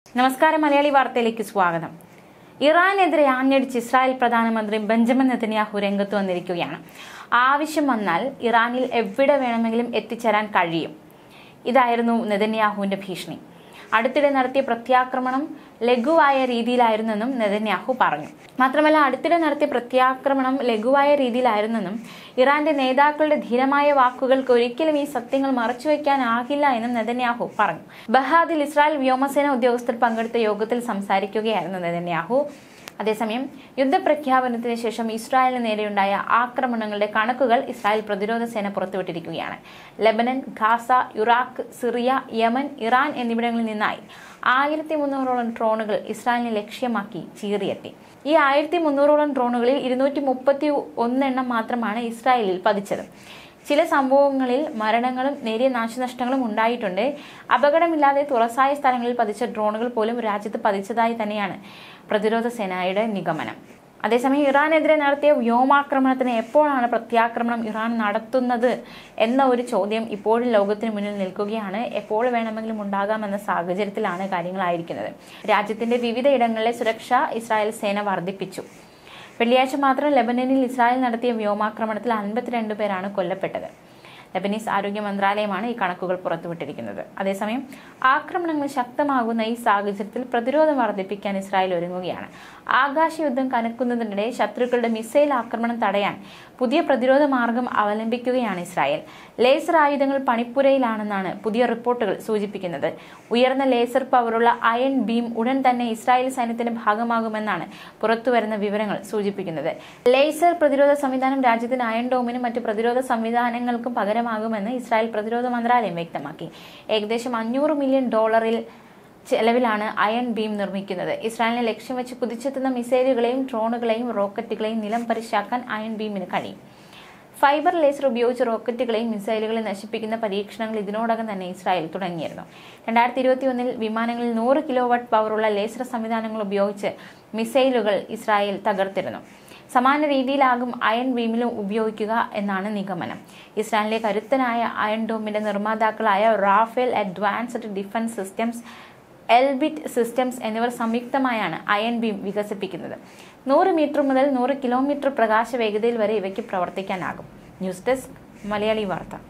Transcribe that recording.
നമസ്കാരം മലയാളി വാർത്തയിലേക്ക് സ്വാഗതം ഇറാനെതിരെ ആഞ്ഞടിച്ച് ഇസ്രായേൽ പ്രധാനമന്ത്രി ബെഞ്ചമിൻ നെതന്യാഹു രംഗത്ത് വന്നിരിക്കുകയാണ് ആവശ്യം വന്നാൽ ഇറാനിൽ എവിടെ വേണമെങ്കിലും എത്തിച്ചേരാൻ കഴിയും ഇതായിരുന്നു നെതന്യാഹുവിന്റെ ഭീഷണി അടുത്തിടെ നടത്തിയ പ്രത്യാക്രമണം ലഘുവായ രീതിയിലായിരുന്നെന്നും നെതന്യാഹു പറഞ്ഞു മാത്രമല്ല അടുത്തിടെ നടത്തിയ പ്രത്യാക്രമണം ലഘുവായ രീതിയിലായിരുന്നെന്നും ഇറാന്റെ നേതാക്കളുടെ ധീരമായ വാക്കുകൾക്ക് ഒരിക്കലും ഈ സത്യങ്ങൾ മറച്ചുവെക്കാനാകില്ല എന്നും നെതന്യാഹു പറഞ്ഞു ബഹാദിൽ ഇസ്രായേൽ വ്യോമസേന ഉദ്യോഗസ്ഥർ പങ്കെടുത്ത യോഗത്തിൽ സംസാരിക്കുകയായിരുന്നു നെതന്യാഹു അതേസമയം യുദ്ധപ്രഖ്യാപനത്തിന് ശേഷം ഇസ്രായേലിന് നേരെയുണ്ടായ ആക്രമണങ്ങളുടെ കണക്കുകൾ ഇസ്രായേൽ പ്രതിരോധ സേന പുറത്തുവിട്ടിരിക്കുകയാണ് Lebanon Gaza Iraq Syria Yemen Iran എന്നിവിടങ്ങളിൽ നിന്നായി ആയിരത്തി മുന്നൂറോളം ഡ്രോണുകൾ ഇസ്രായേലിനെ ലക്ഷ്യമാക്കി ചീറിയെത്തി ഈ ആയിരത്തി മുന്നൂറോളം ഡ്രോണുകളിൽ ഇരുന്നൂറ്റി മുപ്പത്തി ഒന്നെണ്ണം മാത്രമാണ് ഇസ്രായേലിൽ പതിച്ചത് ചില സംഭവങ്ങളിൽ മരണങ്ങളും നേരിയ നാശനഷ്ടങ്ങളും ഉണ്ടായിട്ടുണ്ട് അപകടമില്ലാതെ തുറസായ സ്ഥലങ്ങളിൽ പതിച്ച ഡ്രോണുകൾ പോലും രാജ്യത്ത് പതിച്ചതായി തന്നെയാണ് പ്രതിരോധ സേനയുടെ നിഗമനം അതേസമയം ഇറാനെതിരെ നടത്തിയ വ്യോമാക്രമണത്തിന് എപ്പോഴാണ് പ്രത്യാക്രമണം ഇറാൻ നടത്തുന്നത് എന്ന ഒരു ചോദ്യം ഇപ്പോഴും ലോകത്തിന് മുന്നിൽ നിൽക്കുകയാണ് എപ്പോൾ വേണമെങ്കിലും ഉണ്ടാകാമെന്ന സാഹചര്യത്തിലാണ് കാര്യങ്ങളായിരിക്കുന്നത് രാജ്യത്തിന്റെ വിവിധ ഇടങ്ങളിലെ സുരക്ഷ ഇസ്രായേൽ സേന വർദ്ധിപ്പിച്ചു വെള്ളിയാഴ്ച മാത്രം ലെബനനിൽ ഇസ്രായേൽ നടത്തിയ വ്യോമാക്രമണത്തിൽ അൻപത്തിരണ്ട് പേരാണ് കൊല്ലപ്പെട്ടത് ലബനീസ് ആരോഗ്യ മന്ത്രാലയമാണ് ഈ കണക്കുകൾ പുറത്തുവിട്ടിരിക്കുന്നത് അതേസമയം ആക്രമണങ്ങൾ ശക്തമാകുന്ന ഈ സാഹചര്യത്തിൽ പ്രതിരോധം വർദ്ധിപ്പിക്കാൻ ഇസ്രായേൽ ഒരുങ്ങുകയാണ് ആകാശയുദ്ധം കനക്കുന്നതിനിടെ ശത്രുക്കളുടെ മിസൈൽ ആക്രമണം തടയാൻ പുതിയ പ്രതിരോധ മാർഗം അവലംബിക്കുകയാണ് ഇസ്രായേൽ ലേസർ ആയുധങ്ങൾ പണിപ്പുരയിലാണെന്നാണ് പുതിയ റിപ്പോർട്ടുകൾ സൂചിപ്പിക്കുന്നത് ഉയർന്ന ലേസർ പവറുള്ള അയൺ ബീം ഉടൻ തന്നെ ഇസ്രായേൽ സൈന്യത്തിന്റെ ഭാഗമാകുമെന്നാണ് പുറത്തുവരുന്ന വിവരങ്ങൾ സൂചിപ്പിക്കുന്നത് ലേസർ പ്രതിരോധ സംവിധാനം രാജ്യത്തിന് അയൺ ഡോമിനും മറ്റ് പ്രതിരോധ സംവിധാനങ്ങൾക്കും പകരമാകുമെന്ന് ഇസ്രായേൽ പ്രതിരോധ മന്ത്രാലയം വ്യക്തമാക്കി ഏകദേശം അഞ്ഞൂറ് മില്യൺ ഡോളറിൽ ചെലവിലാണ് അയൺ ബീം നിർമ്മിക്കുന്നത് ഇസ്രായേലിനെ ലക്ഷ്യം വെച്ച് കുതിച്ചെത്തുന്ന മിസൈലുകളെയും ഡ്രോണുകളെയും റോക്കറ്റുകളെയും നിലം പരിശാക്കാൻ അയൺ ബീമിന് കഴിയും ഫൈബർ ലേസർ ഉപയോഗിച്ച് റോക്കറ്റുകളെയും മിസൈലുകളെയും നശിപ്പിക്കുന്ന പരീക്ഷണങ്ങൾ ഇതിനോടകം തന്നെ ഇസ്രായേൽ തുടങ്ങിയിരുന്നു രണ്ടായിരത്തി ഇരുപത്തി ഒന്നിൽ വിമാനങ്ങളിൽ നൂറ് കിലോ വാട്ട് പവറുള്ള ലേസർ സംവിധാനങ്ങൾ ഉപയോഗിച്ച് മിസൈലുകൾ ഇസ്രായേൽ തകർത്തിരുന്നു സമാന രീതിയിലാകും അയൺ ബീമിലും ഉപയോഗിക്കുക എന്നാണ് നിഗമനം ഇസ്രായേലിലെ കരുത്തനായ അയൺ ഡോമിന്റെ നിർമ്മാതാക്കളായ Rafael Advanced Defense Systems Elbit Systems എന്നിവർ സംയുക്തമായാണ് അയൺ ബീം വികസിപ്പിക്കുന്നത് നൂറ് മീറ്റർ മുതൽ നൂറ് കിലോമീറ്റർ പ്രകാശ വേഗതയിൽ വരെ ഇവയ്ക്ക് പ്രവർത്തിക്കാനാകും ന്യൂസ് ഡെസ്ക് മലയാളി വാർത്ത